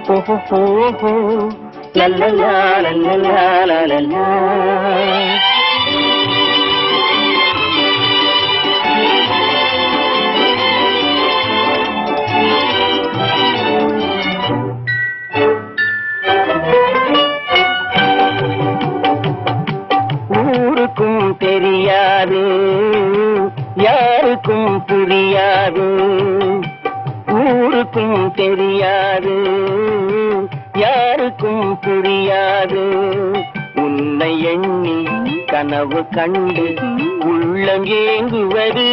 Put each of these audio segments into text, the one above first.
ஓஹோ லல்லலா லல்லலா லல்லலா ஊருக்கும் தெரியாது யாருக்கும் புரியாது ஊருக்கும் தெரியாது யாருக்கும் புரியாது உன்னை எண்ணி கனவு கண்டு உள்ளம் ஏங்குவது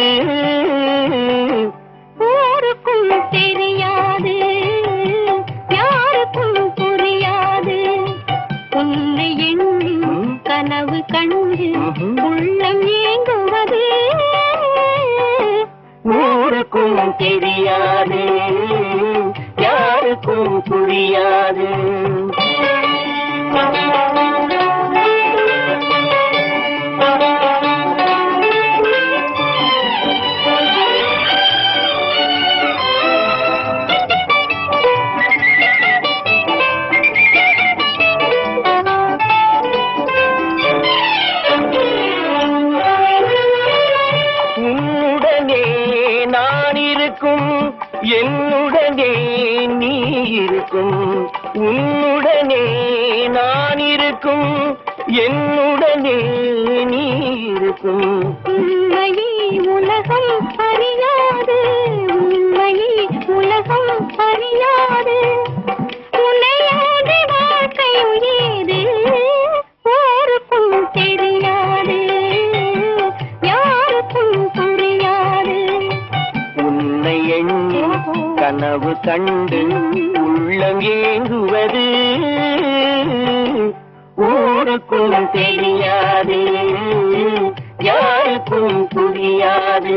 ஊருக்கும் தெரியாது யாருக்கும் புரியாது உன்னை எண்ணி கனவு கண்டு ம்ஹும். உள்ளம் ஏங்குவது ஊருக்கும் தெரியாது யாருக்கும் புரியாது உன்னுடனே நான் இருக்கும் என்னுடனே நீ இருக்கும் உன்னுடனே நான் இருக்கும் என்னுடனே நீ இருக்கும் உண்மையை உலகம் அறியாது உண்மையை உலகம் அறியாது உன்னையாதி வாழ்க்கை ஏது யாருக்கும் தெரியாது யாருக்கும் புரியாது உன்னை எண்ணி கனவு கண்டு உள்ளம் ஏங்குவது ஊருக்கும் தெரியாது யாருக்கும் புரியாது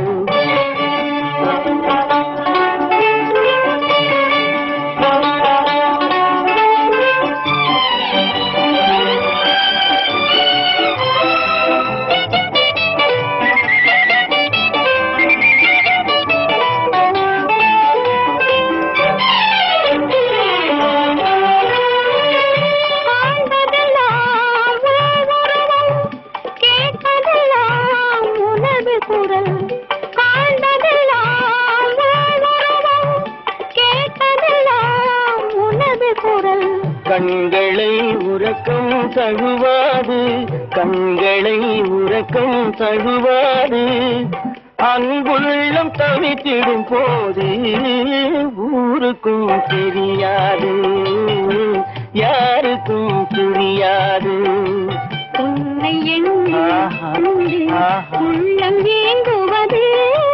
காண்பதெல்லாம் உருவம், கேட்பதெல்லாம் உனது குரல் காண்பதெல்லாம் உருவம், கேட்பதெல்லாம் உனது குரல் கண்களை உறக்கம் தழுவாது கண்களை உறக்கம் தழுவாது அன்புள்ளம் தவித்திடும் போது ஊருக்கும் தெரியாது யாருக்கும் புரியாது உன்னை எண்ணி ஆஹா, கண்டு ஆஹா. உள்ளம் ஏங்குவது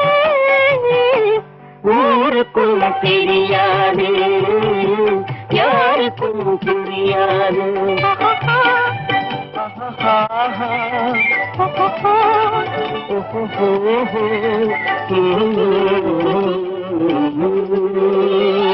ஊருக்கும் தெரியாது யாருக்கும் புரியாது ஓஹோ